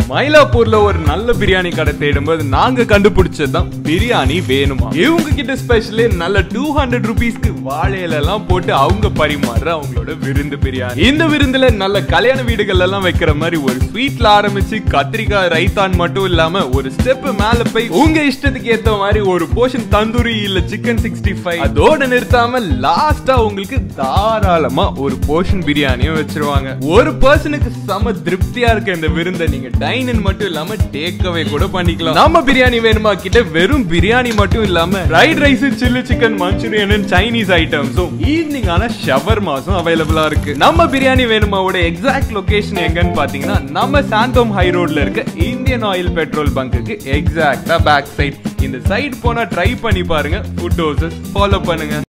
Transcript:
மயிலாப்பூர்ல ஒரு நல்ல பிரியாணி கடை தேடும்போது நாங்க கண்டுபிடிச்சதுதான் பிரியாணி வேணுமா இவங்க கிட்ட ஸ்பெஷலி நல்ல டூ ஹண்ட்ரட் ருபீஸ்க்கு வாழையில எல்லாம் போட்டு அவங்க பரிமாறுற அவங்களோட விருந்து பிரியாணி இந்த விருந்துல நல்ல கல்யாண வீடுகள் எல்லாம் வைக்கிற மாதிரி ஒரு ஸ்வீட்ல ஆரம்பிச்சு கத்திரிக்காய் ரைத்தான் மட்டும் இல்லாம ஒரு ஸ்டெப் மேல போய் உங்க இஷ்டத்துக்கு ஏத்த மாதிரி ஒரு போர்ஷன் தந்தூரி இல்ல சிக்கன் சிக்ஸ்டி ஃபைவ் அதோட நிறுத்தாம லாஸ்டா உங்களுக்கு தாராளமா ஒரு போர்ஷன் பிரியாணியும் வச்சிருவாங்க ஒரு பர்சனுக்கு செம திருப்தியா இருக்க இந்த விருந்தை நீங்க டைன் இன் மட்டும் இல்லாம டேக் அவே கூட பண்ணிக்கலாம் நம்ம பிரியாணி வேணுமா கிட்ட வெறும் பிரியாணி மட்டும் இல்லாம fried rice chilli chicken manchurian Chinese ஐட்டம்ஸும் ஈவினிங் ஆன ஷவர்மாஸும் அவைலபிளா இருக்கு நம்ம பிரியாணி வேணுமாவோட எக்ஸாக்ட் லொகேஷன் எங்கன்னு பாத்தீங்கன்னா நம்ம சாந்தோம் ஹை ரோட்ல இருக்க இந்தியன் ஆயில் பெட்ரோல் பங்குக்கு எக்ஸாக்டா பேக் சைட் இந்த சைடு போனா ட்ரை பண்ணி பாருங்க ஃபுட் ஹவுசஸ் ஃபாலோ பண்ணுங்க